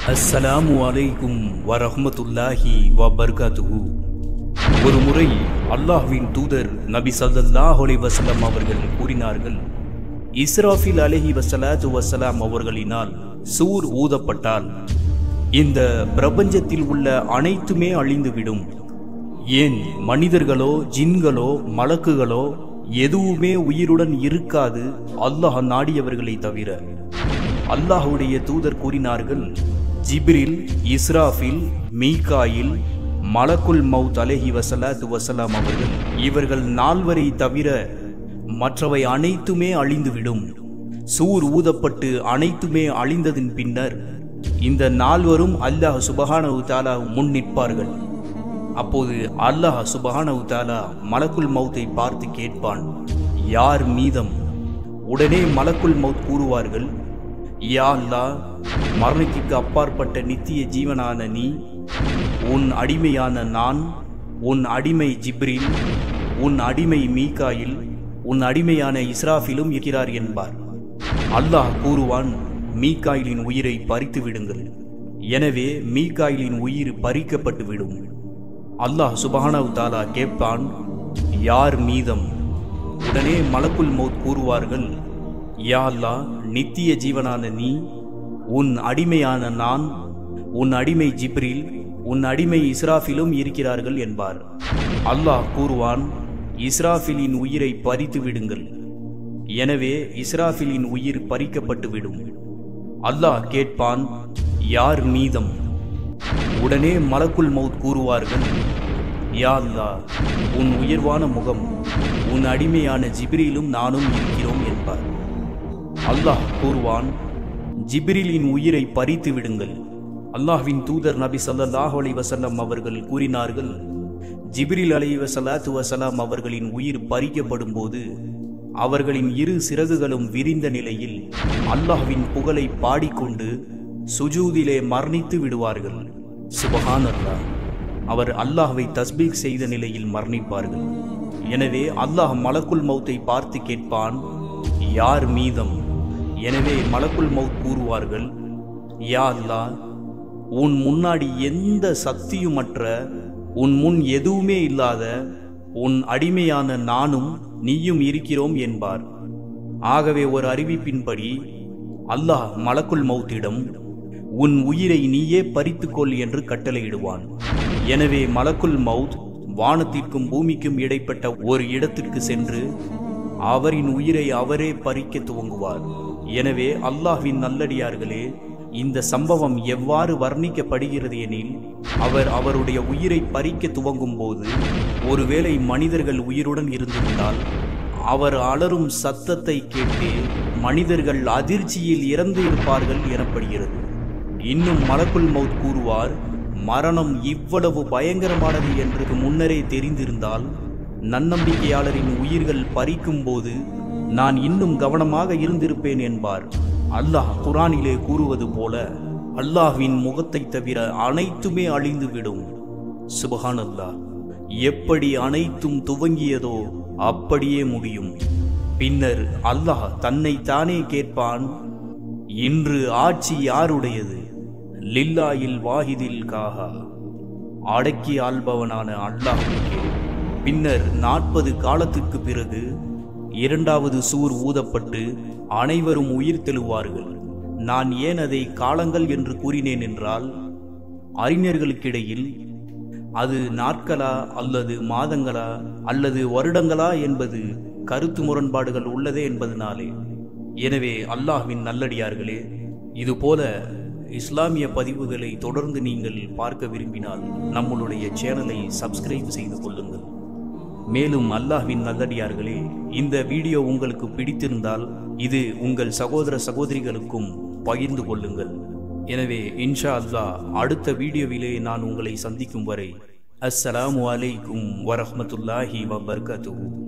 அஸ்ஸலாமு அலைக்கும் வரஹ்மத்துல்லாஹி வபர்காத்துஹு ஒரு முறை அல்லாஹ்வின் தூதர் நபி ஸல்லல்லாஹு அலைஹி வஸல்லம் அவர்கள் கூறினார்கள் இஸ்ராஃபில் அலைஹி வஸலாத்து வஸலாம் அவர்களினால் சூர் ஊதப்பட்டால் இந்த பிரபஞ்சத்தில் உள்ள அனைத்துமே அழிந்துவிடும் ஏன் மனிதர்களோ ஜின்களோ மலக்குகளோ எதுவுமே உயிருடன் இருக்காது அல்லாஹ் நாடியவர்களை தவிர அல்லாஹுடைய தூதர் கூறினார்கள் ஜிப்ரில் இஸ்ராஃபில் மீகாயில் மலக்குல் மவுத் அலஹி வசலாத்து வசலாம் அவர்கள் இவர்கள் நால்வரை தவிர மற்றவை அனைத்துமே அழிந்துவிடும் சூர் ஊதப்பட்டு அனைத்துமே அழிந்ததின் பின்னர் இந்த நால்வரும் அல்லாஹ் சுபஹானஹு தாலா முன் நிற்பார்கள் அப்போது அல்லாஹ் சுபஹானஹு தாலா மலக்குல் மௌத்தை பார்த்து கேட்பான் யார் மீதம் உடனே மலக்குல் மௌத் கூறுவார்கள் யா அல்லாஹ் மரணத்திற்கு அப்பாற்பட்ட நித்திய ஜீவனான நீ உன் அடிமையான நான் உன் அடிமை ஜிப்ரில் உன் அடிமை மீகாயில் உன் அடிமையான இஸ்ராஃபிலும் இருக்கிறார் என்பார் அல்லாஹ் கூறுவான் மீகாயிலின் உயிரை பறித்து விடுங்கள் எனவே மீகாயிலின் உயிர் பறிக்கப்பட்டு விடும் அல்லாஹ் சுபஹானவு தாலா கேட்பான் யார் மீதம் உடனே மலக்குல் மௌத் கூறுவார்கள் யா அல்லாஹ் நித்திய ஜீவனான நீ உன் அடிமையான நான் உன் அடிமை ஜிப்ரில் உன் அடிமை இஸ்ராஃபிலும் இருக்கிறார்கள் என்பார் அல்லாஹ் கூறுவான் இஸ்ராஃபிலின் உயிரை பறித்து விடுங்கள் எனவே இஸ்ராஃபிலின் உயிர் பறிக்கப்பட்டு விடும் அல்லாஹ் கேட்பான் யார் மீதம் உடனே மலக்குல் மௌத் கூறுவார்கள் யா அல்லாஹ் உன் உயர்வான முகம் உன் அடிமையான ஜிப்ரிலும் நானும் இருக்கிறோம் என்பார் அல்லாஹ் கூறுவான் ஜிப்ரிலின் உயிரை பறித்து விடுங்கள் அல்லாஹ்வின் தூதர் நபி ஸல்லல்லாஹு அலைஹி வஸல்லம் அவர்கள் கூறினார்கள் ஜிப்ரில் அலைஹி வஸலாத்து வஸலாம் அவர்களின் உயிர் பறிக்கப்படும் போது அவர்களின் இரு சிறகுகளும் விரிந்த நிலையில் அல்லாஹ்வின் புகழை பாடிக்கொண்டு சுஜூதிலே மரணித்து விடுவார்கள் சுபஹான் அல்லாஹ் அவர் அல்லாஹ்வை தஸ்பீக் செய்த நிலையில் மரணிப்பார்கள் எனவே அல்லாஹ் மலக்குல் மௌத்தை பார்த்து கேட்பான் யார் மீதம் எனவே மலக்குல் மௌத் கூறுவார்கள் யா அல்லாஹ் உன் முன்னாடி எந்த சக்தியுமற்ற உன் முன் எதுவுமே இல்லாத உன் அடிமையான நானும் நீயும் இருக்கிறோம் என்பார் ஆகவே ஒரு அறிவிப்பின்படி அல்லாஹ் மலக்குல் மௌத்திடம் உன் உயிரை நீயே பறித்துக்கொள் என்று கட்டளையிடுவான் எனவே மலக்குல் மவுத் வானத்திற்கும் பூமிக்கும் இடைப்பட்ட ஒரு இடத்திற்கு சென்று அவரின் உயிரை அவரே பறிக்க துவங்குவார் எனவே அல்லாஹ்வின் நல்லடியார்களே இந்த சம்பவம் எவ்வாறு வர்ணிக்கப்படுகிறது எனில் அவர் அவருடைய உயிரை பறிக்க துவங்கும் போது ஒருவேளை மனிதர்கள் உயிருடன் இருந்திருந்தால் அவர் அலரும் சத்தத்தை கேட்டு மனிதர்கள் அதிர்ச்சியில் இறந்து இருப்பார்கள் எனப்படுகிறது இன்னும் மலக்குல் மவுத் கூறுவார் மரணம் இவ்வளவு பயங்கரமானது என்று முன்னரே தெரிந்திருந்தால் நன்னம்பிக்கையாளரின் உயிர்கள் பறிக்கும் போது நான் இன்னும் கவனமாக இருந்திருப்பேன் என்பார் அல்லாஹ் குரானிலே கூறுவது போல அல்லாஹ்வின் முகத்தை தவிர அனைத்துமே அழிந்துவிடும் சுபஹான் அல்லாஹ் எப்படி அனைத்தும் துவங்கியதோ அப்படியே முடியும் பின்னர் அல்லாஹ் தன்னை தானே கேட்பான் இன்று ஆட்சி யாருடையது லில்லாயில் வாஹிதில் காஹா அடக்கி ஆள்பவனான அல்லாஹுக்கே பின்னர் நாற்பது காலத்துக்கு பிறகு இரண்டாவது சூர் ஊதப்பட்டு அனைவரும் உயிர் தெழுவார்கள் நான் ஏன் அதை காலங்கள் என்று கூறினேன் என்றால் அறிஞர்களுக்கிடையில் அது நாட்களா அல்லது மாதங்களா அல்லது வருடங்களா என்பது கருத்து முரண்பாடுகள் உள்ளதே என்பதனாலே எனவே அல்லாஹ்வின் நல்லடியார்களே இதுபோல இஸ்லாமிய பதிவுகளை தொடர்ந்து நீங்கள் பார்க்க விரும்பினால் நம்மளுடைய சேனலை சப்ஸ்கிரைப் செய்து கொள்ளுங்கள் மேலும் அல்லாஹ்வின் நல்லடியார்களே இந்த வீடியோ உங்களுக்கு பிடித்திருந்தால் இது உங்கள் சகோதர சகோதரிகளுக்கும் பகிர்ந்து கொள்ளுங்கள் எனவே இன்ஷா அல்லாஹ் அடுத்த வீடியோவிலே நான் உங்களை சந்திக்கும் வரை அஸ்ஸலாமு அலைக்கும் வரஹ்மத்துல்லாஹி வபர்கத்துஹு